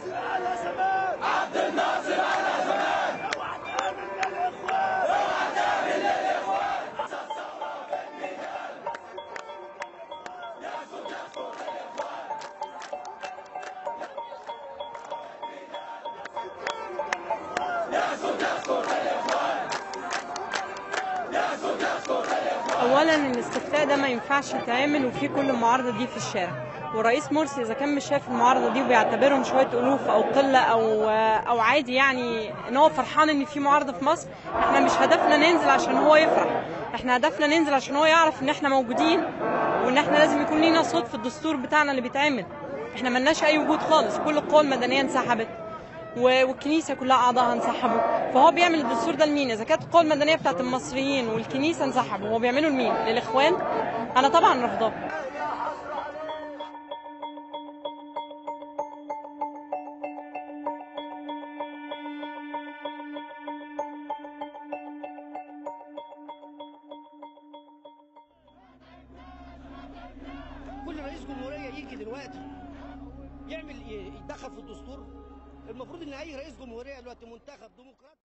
الناصر على زمان عبد الناصر على زمان اوعى تعمل للاخوان اوعى تعمل للاخوان اولا الاستفتاء ده ما ينفعش يتعمل وفي كل المعارضه دي في الشارع والرئيس مرسي اذا كان مش شايف المعارضه دي وبيعتبرهم شويه الوف او قله او او عادي يعني ان هو فرحان ان في معارضه في مصر احنا مش هدفنا ننزل عشان هو يفرح احنا هدفنا ننزل عشان هو يعرف ان احنا موجودين وان احنا لازم يكون لينا صوت في الدستور بتاعنا اللي بيتعمل احنا ملناش اي وجود خالص كل القوى المدنيه انسحبت و- والكنيسه كلها اعضائها انسحبوا فهو بيعمل الدستور ده لمين اذا كانت القوى المدنيه بتاعت المصريين والكنيسه انسحبوا هو بيعمله لمين للاخوان انا طبعا رافضاه كل رئيس جمهوريه يجي دلوقتي يعمل يتدخل في الدستور المفروض ان اي رئيس جمهوريه دلوقتي منتخب ديمقراطي